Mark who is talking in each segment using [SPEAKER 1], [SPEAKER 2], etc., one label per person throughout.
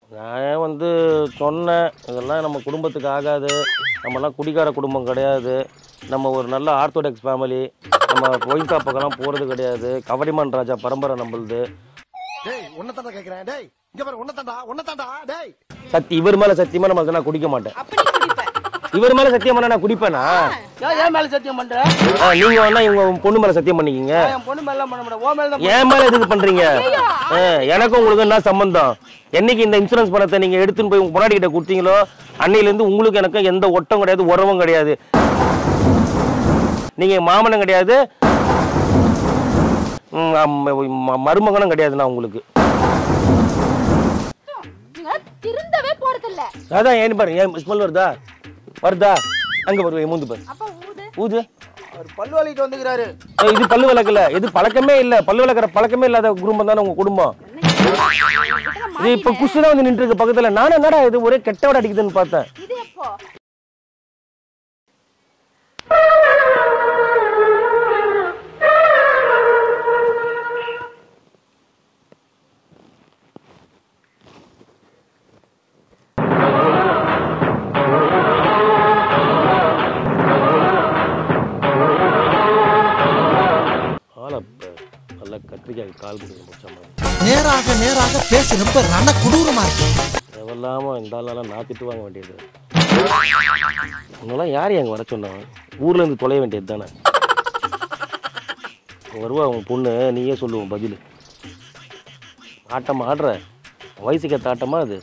[SPEAKER 1] நான் வந்து சொன்னேன் இதெல்லாம் நம்ம குடும்பத்துக்கு ஆகாது நம்மலாம் குடிகார குடும்பம் கிடையாது நம்ம ஒரு நல்ல ஆர்த்தோடாக்ஸ் ஃபேமிலி நம்ம ஒயின்கா பக்கம்லாம் போகிறது கிடையாது கவரிமான் ராஜா பரம்பரை நம்மளுது
[SPEAKER 2] டேய் உன்னதாண்டா கேக்குறேன் டேய் இங்க பாரு உன்னதாண்டா உன்னதாண்டா டேய்
[SPEAKER 1] சத்தி இவர் மேலே சத்தியமாக நம்ம நான் குடிக்க மாட்டேன்
[SPEAKER 3] அப்ப நீ குடிப்ப
[SPEAKER 1] இவர் மேலே சத்தியம் பண்ண நான் குடிப்பேனா
[SPEAKER 4] ஏன் ஏன் மேல சத்தியம் பண்ற
[SPEAKER 1] ஆ, நீங்க வேணா இவங்க பொண்ணு மேலே சத்தியம் பண்ணிக்கிங்க
[SPEAKER 4] நான் என் பொண்ணு மேல பண்ண மாட்டேன் ஓ மேல தான்
[SPEAKER 1] என் மேல எதுக்கு பண்றீங்க ஆ, எனக்கும் உங்களுக்கு என்ன சம்பந்தம் என்னைக்கு இந்த இன்சூரன்ஸ் பணத்தை நீங்க எடுத்துன்னு போய் உங்க பொண்டாட்டி கிட்ட கொடுத்தீங்களோ அன்னையில இருந்து உங்களுக்கு எனக்கும் எந்த ஒட்டம் கிடையாது உறவும் கிடையாது நீங்க மாமனும் கிடையாது ம், அம், ம- மருமகனும் கிடையாது நான் உங்களுக்கு
[SPEAKER 3] நீங்க திருந்தவே போறதில்ல
[SPEAKER 1] அதான் ஏன் பாரு ஏன் ஸ்மெல் வருதா வருதா அங்க வருவேன் மூந்து பாரு
[SPEAKER 3] அப்ப ஊது
[SPEAKER 1] ஊது
[SPEAKER 4] அவர் பல்லு வலிட்டு வந்துக்கிறாரு
[SPEAKER 1] ஏய், இது பல்லு விளக்கல இது பழக்கமே இல்ல பல்லு விளக்குற பழக்கமே இல்லாத குடும்பம் தானே உங்க குடும்பம் இது இப்ப குஷி தான் வந்து நின்று இருக்கு பக்கத்துல நானும் என்னடா இது ஒரே கெட்டவட அடிக்குதுன்னு பார்த்தேன்
[SPEAKER 3] இது எப்போ
[SPEAKER 1] ஆளப்ப நல்லா கத்திரிக்காய் கால் கொடுக்க முடிச்ச மாதிரி
[SPEAKER 2] நேராக நேராக பேச ரொம்ப ரண கொடூரமா இருக்கு
[SPEAKER 1] தேவையில்லாம இந்த ஆளெல்லாம் நான் திட்டு வாங்க வேண்டியது உன்னெல்லாம் யார் எங்க வர சொன்னான் ஊர்ல இருந்து தொலைய வேண்டியது தானே வருவா உன் பொண்ணு நீயே சொல்லுவோம் பதில் ஆட்டம் ஆடுற வயசுக்கு ஏத்த ஆட்டமா அது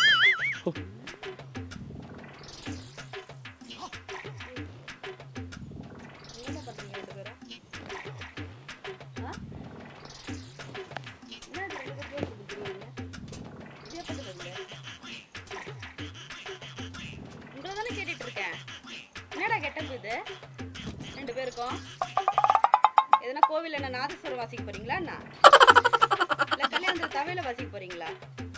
[SPEAKER 3] உங்களை தானே கேட்டுட்டு இருக்கேன் என்னடா கெட்டப்பு இது ரெண்டு பேருக்கும் எதனா கோவில் என்ன நாதஸ்வரம் வாசிக்க போறீங்களா என்ன இல்ல கல்யாணத்துல தவையில வாசிக்க போறீங்களா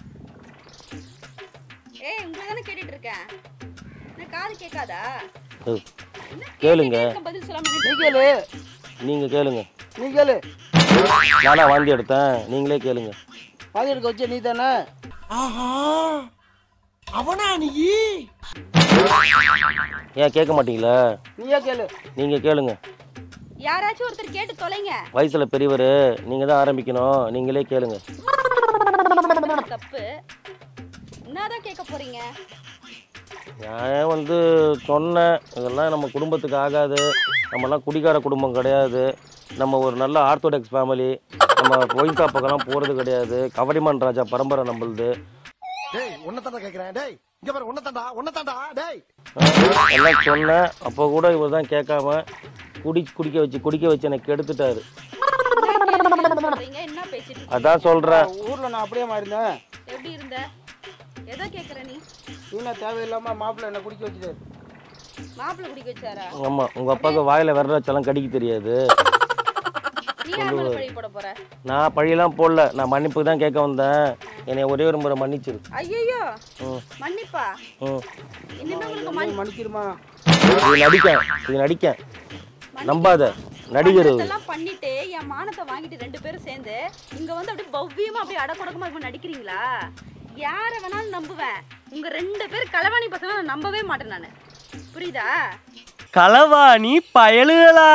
[SPEAKER 3] ஏய் உங்களை தானே கேட்டுட்டு இருக்கேன் என்ன காது கேட்காதா
[SPEAKER 1] ஏய்,
[SPEAKER 3] என்ன
[SPEAKER 1] கேளுங்க.
[SPEAKER 3] கேட்க பதில் சொல்லாம
[SPEAKER 4] நீ
[SPEAKER 3] நின்னுட்டு
[SPEAKER 4] கேளு
[SPEAKER 1] நீங்க கேளுங்க
[SPEAKER 4] நீ கேளு
[SPEAKER 1] நானா வாந்தி எடுத்தேன் நீங்களே கேளுங்க
[SPEAKER 4] பாதி எடுக்க வச்ச நீ தானே
[SPEAKER 2] ஆஹா அவனா நீ
[SPEAKER 1] ஏன் கேட்க மாட்டீங்களா
[SPEAKER 4] நீயே கேளு
[SPEAKER 1] நீங்க கேளுங்க
[SPEAKER 3] யாராச்சும் ஒருத்தர் கேட்டு தொலைங்க
[SPEAKER 1] வயசுல பெரியவர் நீங்க தான் ஆரம்பிக்கணும் நீங்களே கேளுங்க
[SPEAKER 3] தப்பு என்னதான் கேட்க போறீங்க
[SPEAKER 1] நான் வந்து சொன்னேன் இதெல்லாம் நம்ம குடும்பத்துக்கு ஆகாது நம்மலாம் குடிகார குடும்பம் கிடையாது நம்ம ஒரு நல்ல ஆர்த்தோடாக்ஸ் ஃபேமிலி நம்ம ஒயின்கா பக்கம்லாம் போகிறது கிடையாது கவரிமான் ராஜா பரம்பரை நம்மளுது
[SPEAKER 2] டேய் உன்னதாண்டா கேக்குறேன் டேய் இங்க பாரு உன்னதாண்டா உன்னதாண்டா டேய்
[SPEAKER 1] அஹ் எல்லாம் சொன்னேன் அப்போ கூட இவர் தான் கேட்காம குடி குடிக்க வச்சு குடிக்க வச்சு எனக்கு கெடுத்துட்டாரு
[SPEAKER 3] சொல்றீங்க என்ன பேசிட்டு இருக்கீங்க?
[SPEAKER 1] அதான் சொல்கிறேன்
[SPEAKER 4] ஊர்ல நான் அப்படியே இருந்தேன்
[SPEAKER 3] எப்படி இருந்த எதை கேக்குற நீ
[SPEAKER 4] நீனா தேவையில்லாம மாப்பிள்ளை என்ன குடிக்க வச்சுட்டாரு
[SPEAKER 3] மாப்பிள்ளை குடிக்க வச்சாரா
[SPEAKER 1] ஆமாம் உங்கள் அப்பாவுக்கு வாயில் விரலாச்செல்லாம் கடிக்க தெரியாது
[SPEAKER 3] நீ யார் மேல பழி போட போற
[SPEAKER 1] நான் பழியெல்லாம் போடல நான் மன்னிப்பு தான் கேட்க வந்தேன் என்னை ஒரே ஒரு முறை மன்னிச்சிரு
[SPEAKER 3] ஐயோ
[SPEAKER 1] ம்
[SPEAKER 3] மன்னிப்பா
[SPEAKER 1] ம்
[SPEAKER 3] இனிமே உங்களுக்கு மன்
[SPEAKER 4] மன்னிச்சிருமா
[SPEAKER 1] இது நடிக்கேன் இது நடிக்கேன் நம்பாத நடிகர் இவரு.
[SPEAKER 3] எல்லாம் பண்ணிட்டு என் மானத்தை வாங்கிட்டு ரெண்டு பேரும் சேர்ந்து இங்க வந்து அப்படியே பவ்யமா அப்படியே அடக்குடக்கமா இப்ப நடிக்கிறீங்களா யார வேணாலும் நம்புவேன் உங்க ரெண்டு பேர் களவாணி பசங்க நான் நம்பவே மாட்டேன் நானு புரியுதா
[SPEAKER 5] களவாணி பயலுகளா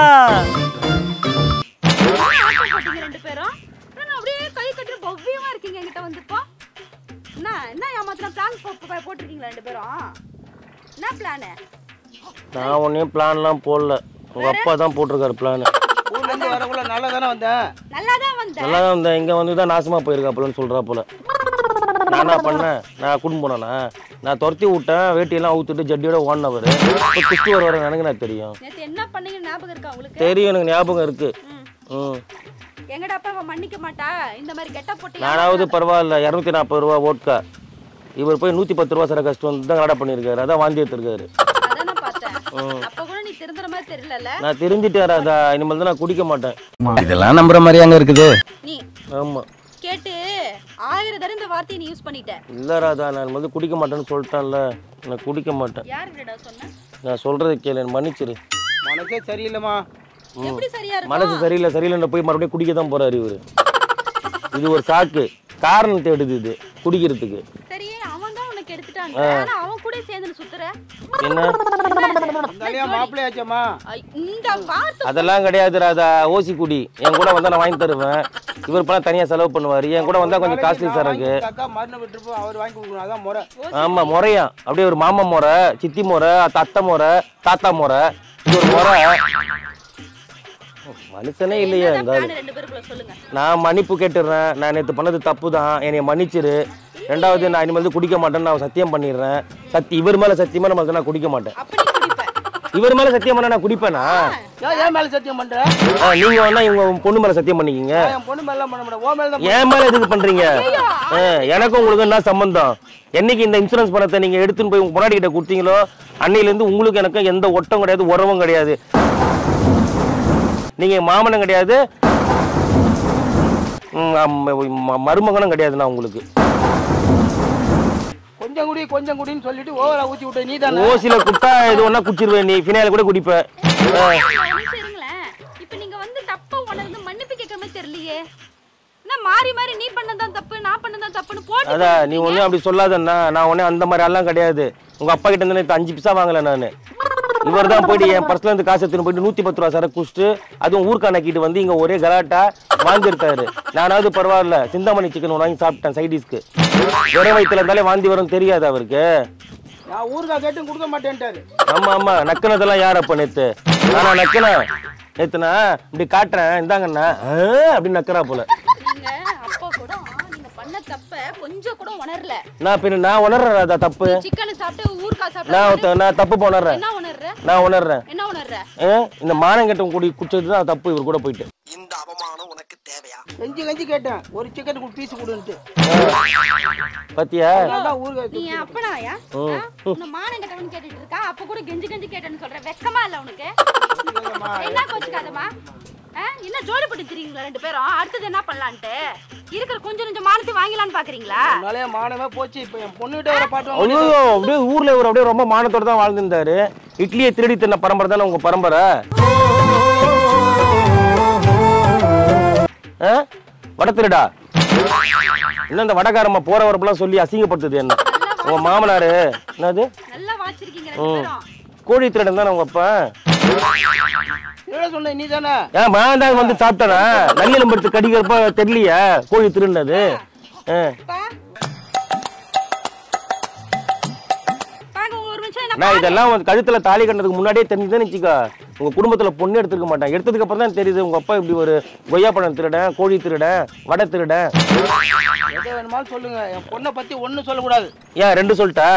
[SPEAKER 3] என்ன ஆட்டம் போட்டீங்க ரெண்டு பேரும் என்ன அப்படியே கை கட்டி பவ்யமா இருக்கீங்க என்கிட்ட வந்து இப்போ என்ன என்ன ஏமாத்தின பிளான் போட்டிருக்கீங்களா ரெண்டு பேரும் என்ன பிளானு
[SPEAKER 1] நான் ஒன்றையும் பிளான்லாம் போடல உங்கள் அப்பா தான் போட்டிருக்காரு பிளான்
[SPEAKER 4] ஊர்ல இருந்து வரக்குள்ள நல்லா தானே வந்தேன்
[SPEAKER 3] நல்லா தான் வந்தேன்
[SPEAKER 1] நல்லா தான் இருந்தேன் இங்கே வந்து தான் நாசமாக போயிருக்காப்புலன்னு சொல்கிறா போல நான் என்ன பண்ணேன் நான் குடும்பம் போனேனா நான் துரத்தி விட்டேன் வேட்டியெல்லாம் அவுத்துட்டு ஜட்டியோட ஓடினவர் இப்போ குஷ்டி வர வர எனக்கு நான் தெரியும்
[SPEAKER 3] நேத்து என்ன பண்ணீங்க ஞாபகம் இருக்கா உங்களுக்கு
[SPEAKER 1] தெரியும் எனக்கு ஞாபகம் இருக்கு
[SPEAKER 3] ம்.
[SPEAKER 1] ம்
[SPEAKER 3] எங்கடா அப்பா அவ மன்னிக்க மாட்டா இந்த மாதிரி கெட்ட போட்டு
[SPEAKER 1] நானாவது பரவாயில்ல இரநூத்தி நாற்பது ரூபா ஓட்கா இவர் போய் நூற்றி பத்து ரூபா சர கஷ்டம் வந்து தான் கடை பண்ணியிருக்காரு அதான் வாந்தி எடுத்திருக்காரு
[SPEAKER 3] அதான் நான் பார்த்தேன் அப்ப கூட நீ திருந்துற மாதிரி தெரியலல
[SPEAKER 1] நான் தெரிஞ்சிட்டேன் ராதா இனிமேல் தான் நான் குடிக்க மாட்டேன்
[SPEAKER 5] இதெல்லாம் நம்புற மாதிரி அங்க இருக்குது
[SPEAKER 3] நீ
[SPEAKER 1] ஆமாம்
[SPEAKER 3] கேட்டு ஆயிரம் தடவை இந்த வார்த்தையை நீ யூஸ் பண்ணிட்ட
[SPEAKER 1] இல்லை ராதா நான் வந்து குடிக்க மாட்டேன்னு சொல்லிட்டேன்ல நான் குடிக்க மாட்டேன்
[SPEAKER 3] யாருக்கிட்டடா சொன்ன
[SPEAKER 1] நான் சொல்கிறது கேளு என்னை மன்னிச்சிரு
[SPEAKER 4] மனசே சரியில்லைம்மா
[SPEAKER 3] எப்படி சரியா இருக்கும்
[SPEAKER 1] மனசு சரியில்லை சரியில்லைன்னு போய் மறுபடியும் குடிக்க தான் போறாரு இவரு இது ஒரு சாக்கு காரணம் தேடுது இது குடிக்கிறதுக்கு
[SPEAKER 3] சரி கெடுத்துட்டான் ஆனா அவன் கூட சேர்ந்து சுத்துற
[SPEAKER 1] என்ன
[SPEAKER 4] தலையா மாப்பிள்ளையாச்சம்மா
[SPEAKER 3] ஐ, இந்த வார்த்தை
[SPEAKER 1] அதெல்லாம் கிடையாது ராதா ஓசி குடி என் கூட வந்தா நான் வாங்கி தருவேன் இவர் பணம் தனியா செலவு பண்ணுவாரு என் கூட வந்தா கொஞ்சம் காஸ்ட்லி சார் இருக்கு
[SPEAKER 4] அக்கா மருந்து விட்டுருப்போம் அவர் வாங்கி கொடுக்கணும் அதான் முறை
[SPEAKER 1] ஆமா முறையா அப்படியே ஒரு மாமா முறை சித்தி முறை அத்த- அத்தை முறை தாத்தா முறை இது ஒரு முறை மனுஷனே இல்லையா
[SPEAKER 3] என்னதான்
[SPEAKER 1] இருந்தாலும்
[SPEAKER 3] plan ரெண்டு பேருக்குள்ள சொல்லுங்க
[SPEAKER 1] நான் மன்னிப்பு கேட்டுடுறேன் நான் நேற்று பண்ணது தப்பு தான் என்னை மன்னிச்சிரு ரெண்டாவது நான் இனிமேல் வந்து குடிக்க மாட்டேன்னு நான் சத்தியம் பண்ணிடுறேன் சத்தி இவர் மேல சத்தியமா நம்ம நான் குடிக்க மாட்டேன்
[SPEAKER 3] அப்ப நீ குடிப்ப
[SPEAKER 1] இவர் மேல சத்தியம் பண்ண நான் குடிப்பேனா
[SPEAKER 4] ஏன் ஏன் மேல சத்தியம் பண்ற
[SPEAKER 1] ஆ, நீங்க வேணா இவங்க பொண்ணு மேல சத்தியம் பண்ணிக்கிங்க
[SPEAKER 4] நான் என் பொண்ணு மேல பண்ண மாட்டேன் ஓ மேல தான்
[SPEAKER 1] என் மேல எதுக்கு பண்றீங்க ஆ, எனக்கும் உங்களுக்கு என்ன சம்பந்தம் என்னைக்கு இந்த இன்சூரன்ஸ் பணத்தை நீங்க எடுத்துன்னு போய் உங்க பொண்டாட்டி கிட்ட கொடுத்தீங்களோ அன்னையில இருந்து உங்களுக்கு எனக்கும் எந்த ஒட்டம் கிடையாது உறவும் கிடையாது நீங்க மாமனும் கிடையாது ம், அம்- ம- மருமகனும் கிடையாதுண்ணா உங்களுக்கு
[SPEAKER 4] கொஞ்சம் குடி கொஞ்சம் குடின்னு சொல்லிட்டு ஓவரா ஊத்தி விட்ட நீ தானே
[SPEAKER 1] ஓசில குட்டா எது ஒண்ணா குடிச்சிருவேன் நீ ஃபினாயில கூட குடிப்ப ஆ,
[SPEAKER 3] ஒரு நிமிஷம் இருங்களேன் இப்ப நீங்க வந்து தப்பா உணர்ந்து மன்னிப்பு கேட்கிற மாதிரி தெரியலையே என்ன மாறி மாறி நீ பண்ணதான் தப்பு நான் பண்ணதான் தப்புன்னு போட்டு
[SPEAKER 1] அதான் நீ ஒன்றும் அப்படி சொல்லாதண்ணா நான் ஒன்னே அந்த மாதிரி எல்லாம் கிடையாது உங்க அப்பா கிட்ட இருந்து நேத்து அஞ்சு பிசா வாங்கல நான் இவர் தான் போயிட்டு என் பர்ஸ்ல இருந்து காசு எடுத்துன்னு போயிட்டு நூத்தி பத்து ரூபா சரக்கு குடிச்சிட்டு அதுவும் ஊர்க்கானக்கிட்டு வந்து இங்க ஒரே கலாட்டா வாங்கியிருக்காரு நானாவது பரவாயில்ல சிந்தாமணி சிக்கன் ஒன்று வாங்கி சாப்பிட்டேன் சைடிஸ்க்கு ஒரே வயிற்றுல இருந்தாலே வாந்தி வரும் தெரியாது அவருக்கு
[SPEAKER 4] நான் ஊருக்கா கேட்டும் கொடுக்க மாட்டேன்ட்டாரு
[SPEAKER 1] ஆமா ஆமா நக்குனதெல்லாம் யார் அப்ப நேத்து நானா நக்குனேன் நேத்துனா இப்படி காட்டுறேன் இந்தாங்கண்ணா ஆ, அப்படின்னு நக்கறா போல
[SPEAKER 3] நீங்க அப்பா கூட நீங்க பண்ண தப்ப கொஞ்சம் கூட உணரல
[SPEAKER 1] நான் பின்ன நான் உணர்றேன் அதா தப்பு
[SPEAKER 3] சிக்கன் சாப்பிட்டு ஊர்க்கா
[SPEAKER 1] நான்
[SPEAKER 3] சாப்பிட்டு
[SPEAKER 1] ஒருத்த- நான் தப்பு உணர்றேன்
[SPEAKER 3] என்ன உணர்ற
[SPEAKER 1] நான் உணர்றேன்
[SPEAKER 3] என்ன உணர்ற
[SPEAKER 1] ஏ, இந்த மானங்கட்டம் குடி குடிச்சது தான் தப்பு இவர் கூட போயிட்டு
[SPEAKER 2] இந்த அவமானம் உனக்கு தேவையா
[SPEAKER 4] கெஞ்சி கெஞ்சி கேட்டேன் ஒரு சிக்கன் பீஸ் கொடுன்ட்டு
[SPEAKER 1] பாத்தியா
[SPEAKER 4] அதான் ஊருக்கு
[SPEAKER 3] நீ என் அப்பனாயா ஆ? உன்னை மானம் கட்டவன் கேட்டுட்டு இருக்கா அப்ப கூட கெஞ்சி கெஞ்சி கேட்டேன்னு சொல்ற வெக்கமா இல்ல உனக்கு என்ன கோச்சுக்காதமா ஆ? என்ன ஜோடி போட்டு திரியுங்களா ரெண்டு பேரும் அடுத்தது என்ன பண்ணலான்ட்டு இருக்கிற கொஞ்சம் கொஞ்சம் மானத்தை வாங்கலாம்னு பாக்குறீங்களா
[SPEAKER 4] அதனாலே மானமே போச்சு இப்போ என் பொண்ணுகிட்ட வர பாட்டு வாங்க
[SPEAKER 1] ஐயோ அப்படியே ஊர்ல இவர் அப்படியே ரொம்ப மானத்தோட தான் வாழ்ந்திருந்தாரு இட்லியை திருடி தின்ன பரம்பரை தானே உங்க பரம்பரை ஆ? வட திருடா என்ன இந்த வடக்காரம்மா போற வரப்பெல்லாம் சொல்லி அசிங்கப்படுத்துது என்ன உங்க மாமனாரு என்னது
[SPEAKER 3] நல்லா வாச்சிருக்கீங்க ரெண்டு பேரும்
[SPEAKER 1] கோழி திருடன் தானே உங்க அப்பா
[SPEAKER 4] என்ன சொன்ன நீ தானே
[SPEAKER 1] ஏன் மாண்டாங்க வந்து சாப்பிட்டானா நல்லிலம் எடுத்து கடிக்கிறப்ப தெரியலையா கோழி திருடினது ஆ.
[SPEAKER 3] பா பாங்க உங்க ஒரு நிமிஷம் என்ன
[SPEAKER 1] நான் இதெல்லாம் வந்து கழுத்துல தாலி கட்டுறதுக்கு முன்னாடியே தெரிஞ்சுதான் வச்சுக்கோ உங்க குடும்பத்துல பொண்ணு எடுத்துக்க மாட்டேன் எடுத்ததுக்கு அப்புறம் தான் தெரியுது உங்க அப்பா இப்படி ஒரு கொய்யா பழம் திருடன் கோழி திருடன் வடை திருடன்
[SPEAKER 4] எதை வேணுமாலும் சொல்லுங்க என் பொண்ணை பத்தி ஒன்றும் சொல்லக்கூடாது
[SPEAKER 1] ஏன் ரெண்டு சொல்லிட்டா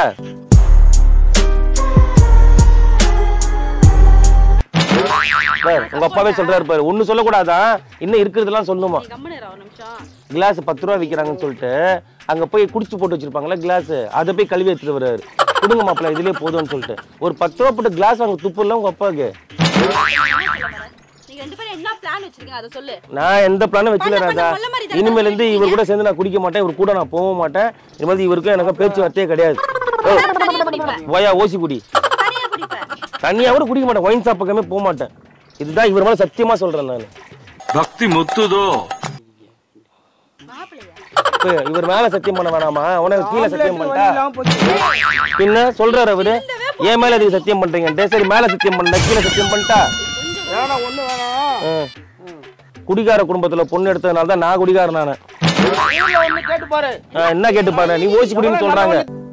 [SPEAKER 1] பார், உங்க அப்பாவே சொல்றாரு பாரு ஒண்ணு சொல்லக்கூடாதா இன்னும் இருக்கிறதெல்லாம் சொல்லணுமா
[SPEAKER 3] நீ கம்முனு இரு ஒரு நிமிஷம்
[SPEAKER 1] கிளாஸ் பத்து ரூபா விற்கிறாங்கன்னு சொல்லிட்டு அங்க போய் குடிச்சு போட்டு வச்சிருப்பாங்களா கிளாஸ் அதை போய் கழுவி எடுத்துட்டு வர்றாரு கொடுங்க மாப்பிள்ள இதுலயே போதும்னு சொல்லிட்டு ஒரு பத்து ரூபா போட்டு கிளாஸ் வாங்க துப்பு இல்ல உங்க அப்பாவுக்கு
[SPEAKER 3] நீங்க ரெண்டு பேரும் என்ன பிளான் வச்சிருக்கீங்க அதை சொல்லு
[SPEAKER 1] நான் எந்த பிளானும் வச்சுல
[SPEAKER 3] பண்ண,
[SPEAKER 1] ராதா
[SPEAKER 3] பண்ண, மாதிரி தானே
[SPEAKER 1] இனிமேல் இருந்து இவர் கூட சேர்ந்து நான் குடிக்க மாட்டேன் இவர் கூட நான் போக மாட்டேன் இனிமேல் இவருக்கும் எனக்கு பேச்சுவார்த்தையே கிடையாது ஓ,
[SPEAKER 3] தனியா குடிப்பேன்
[SPEAKER 1] போயா ஓசி குடி
[SPEAKER 3] தனியா குடிப்பேன்
[SPEAKER 1] தனியா கூட குடிக்க மாட்டேன் ஒயின் ஷாப் பக்கமே போக மாட்டேன் இதுதான் இவர் மேல சத்தியமா சொல்றேன் நான்
[SPEAKER 6] ಭಕ್ತಿ ಮುತ್ತುದು
[SPEAKER 3] மாப்பிள்ளையா
[SPEAKER 1] இப்ப இவர் மேல சத்தியம் பண்ண வேணாமா உனக்கு கீழே சத்தியம்
[SPEAKER 4] வழி
[SPEAKER 1] பண்ணிட்டா
[SPEAKER 4] இல்லாம போச்சு
[SPEAKER 1] பின்ன சொல்றாரு அவரு என் மேல எதுக்கு சத்தியம் பண்றீங்கன்ட்டு சரி மேல சத்தியம் பண்ண கீழே சத்தியம் பண்ணிட்டா
[SPEAKER 4] வேணாம் ஒண்ணு வேணாம்
[SPEAKER 1] ம். குடிகார குடும்பத்துல பொண்ணு எடுத்ததுனால தான் நான் குடிகாரன் நானு
[SPEAKER 4] ஊர்ல ஒண்ணு கேட்டு பாரு
[SPEAKER 1] ஆ, என்ன கேட்டு பாரு நீ ஓசி குடின்னு சொல்றாங்க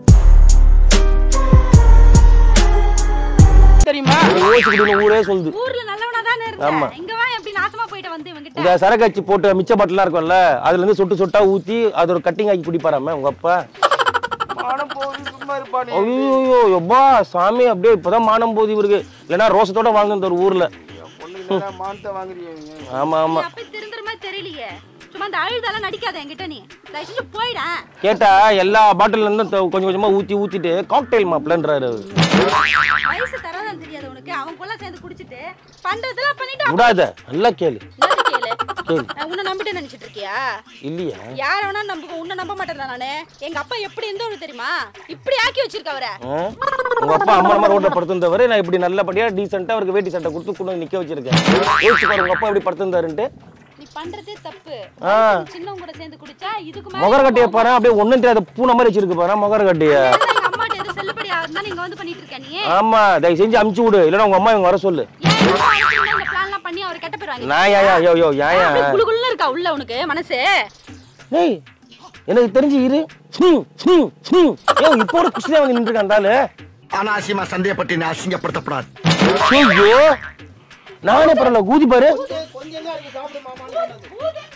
[SPEAKER 4] தெரியுமா
[SPEAKER 1] நீ ஓசி குடின்னு ஊரே சொல்லுது
[SPEAKER 3] ஊர்ல நல்லவனா தானே
[SPEAKER 1] ஆமா.
[SPEAKER 3] இருந்தேன் இங்க வா எப்படி நாசமா போயிட்டு வந்து இவங்கிட்ட
[SPEAKER 1] இந்த சரக்கு அச்சு போட்டு மிச்ச பாட்டிலாம் இருக்கும்ல அதுல இருந்து சொட்டு சொட்டா ஊத்தி அது ஒரு கட்டிங் ஆக்கி குடிப்பாராம உங்க அப்பா
[SPEAKER 4] மானம் போகுது சும்மா இருப்பா நீ
[SPEAKER 1] ஐயோ எப்பா சாமி அப்படியே இப்பதான் மானம் போகுது இவருக்கு இல்லைன்னா ரோசத்தோட வாழ்ந்து ஒரு ஊர்ல
[SPEAKER 4] பொண்ணு இல்லைன்னா மானத்தை வாங்குறீங்க
[SPEAKER 1] ஆமா ஆமா
[SPEAKER 3] நீ அப்ப திருந்துற மாதிரி தெரியலையே சும்மா அந்த அழுதெல்லாம் நடிக்காத என்கிட்ட நீ தயவு செஞ்சு போயிடேன்
[SPEAKER 1] கேட்டா எல்லா பாட்டில இருந்தும் த- கொஞ்சம் கொஞ்சமா ஊத்தி ஊத்திட்டு காக்டெயில் மாப்பிளன்றாரு அவரு
[SPEAKER 3] வயசு தரதான் தெரியாது உனக்கு அவன் கூட சேர்ந்து குடிச்சிட்டு பண்றதெல்லாம் பண்ணிட்டு
[SPEAKER 1] விடாத நல்லா கேளு
[SPEAKER 3] என்னது கேளு
[SPEAKER 1] கேளு
[SPEAKER 3] நான் உன்னை நம்பிட்டு நினைச்சிட்டு இருக்கியா
[SPEAKER 1] இல்லையா
[SPEAKER 3] யார வேணா நம்ப உன்னை நம்ப மாட்டேன் நானு எங்க அப்பா எப்படி இருந்தவனு தெரியுமா இப்படி ஆக்கி வச்சிருக்க அவரை
[SPEAKER 1] ஆ? உங்க அப்பா அம்மா ரோட்ல படுத்திருந்தவரு நான் இப்படி நல்லபடியா டீசெண்டா அவருக்கு வேட்டி சட்டை கொடுத்து கொண்டு வந்து நிக்க வச்சிருக்கேன் யோசிச்சு பாரு உங்க அப்பா எப்படி படுத்திருந்தாருன்ட்டு
[SPEAKER 3] நீ பண்றதே தப்பு
[SPEAKER 1] ஆ.
[SPEAKER 3] சின்னவங்க கூட சேர்ந்து குடிச்சா இதுக்கு
[SPEAKER 1] முகர கட்டிய பாரு அப்படியே ஒண்ணும் தெரியாத பூனை மாதிரி வச்சிருக்கு பாரு முகர கட்டிய
[SPEAKER 3] எங்க அம்மாட்ட எது செல்லுபடி ஆகுதுன்னா நீங்க வந்து பண்ணிட்டு இருக்க நீ
[SPEAKER 1] ஆமா தயவு செஞ்சு அமுச்சு விடு இல்லைன்னா உங்க அம்மா இவங்க வர சொல்லு
[SPEAKER 3] ஏன் இந்த வயசுல இந்த பிளான்லாம் பண்ணி அவர் கெட்ட போயிருவாங்க
[SPEAKER 1] நான் யா யா யோ யோ யா யா
[SPEAKER 3] அப்படியே குளுகுளுன்னு இருக்கா உள்ள உனக்கு மனசு
[SPEAKER 1] டேய் எனக்கு தெரிஞ்சு இரு ஹம், ஹம், ஹம். ஏய் இப்போ ஒரு குஷியா வந்து நின்றுட்டு அந்த ஆளு
[SPEAKER 2] அனாவசியமா சந்தேகப்பட்டு நீ அசிங்கப்படுத்தப்படாது
[SPEAKER 1] ஐயோ நானே பரவாயில்ல ஊதி பாரு
[SPEAKER 4] கொஞ்சம் தான் இருக்கு சாப்பிடு மாமான்னு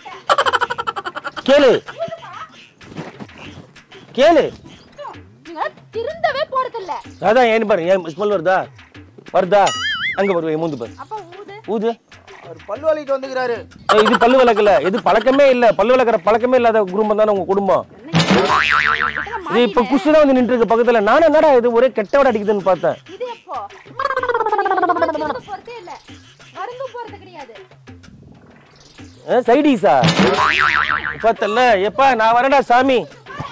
[SPEAKER 1] கேளு கேளு
[SPEAKER 3] நீங்க திருந்தவே போறது இல்ல
[SPEAKER 1] அதான் ஏன் பாரு ஏன் ஸ்மெல் வருதா வருதா அங்க வருவேன் மூந்து பாரு
[SPEAKER 3] அப்ப ஊது
[SPEAKER 1] ஊது
[SPEAKER 4] அவர் பல்லு வலிட்டு வந்துக்கிறாரு
[SPEAKER 1] ஏய், இது பல்லு விளக்கல இது பழக்கமே இல்ல பல்லு விளக்குற பழக்கமே இல்லாத குடும்பம் தானே உங்க குடும்பம் இது இப்ப குஷி தான் வந்து நின்று இருக்கு பக்கத்துல நானும் என்னடா இது ஒரே கெட்டவட அடிக்குதுன்னு பார்த்தேன்
[SPEAKER 3] இது எப்போ திருந்த போறதே இல்ல மருந்து போறது கிடையாது
[SPEAKER 1] சைடிஸா பார்த்தல எப்பா நான் வரேன்டா சாமி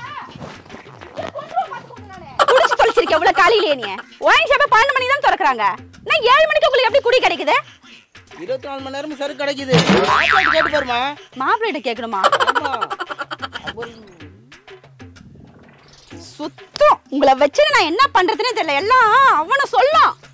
[SPEAKER 3] குடிச்சு தொலைச்சிருக்க இவ்வளவு காலையிலேயே நீ ஒயின் ஷாப்பை பன்னெண்டு மணிக்கு தான் திறக்கறாங்க நான் ஏழு மணிக்கு உங்களுக்கு எப்படி குடி கிடைக்குது
[SPEAKER 4] இருபத்தி நாலு மணி நேரமும் சரக்கு கிடைக்குது மாப்பிள்ளை கேட்டு பாருமா
[SPEAKER 3] மாப்பிள்ளைகிட்ட கேட்கணுமா
[SPEAKER 4] ஆமா
[SPEAKER 3] சுத்தம் உங்களை வச்சு நான் என்ன பண்றதுனே தெரியல எல்லாம் அவனை சொல்லும்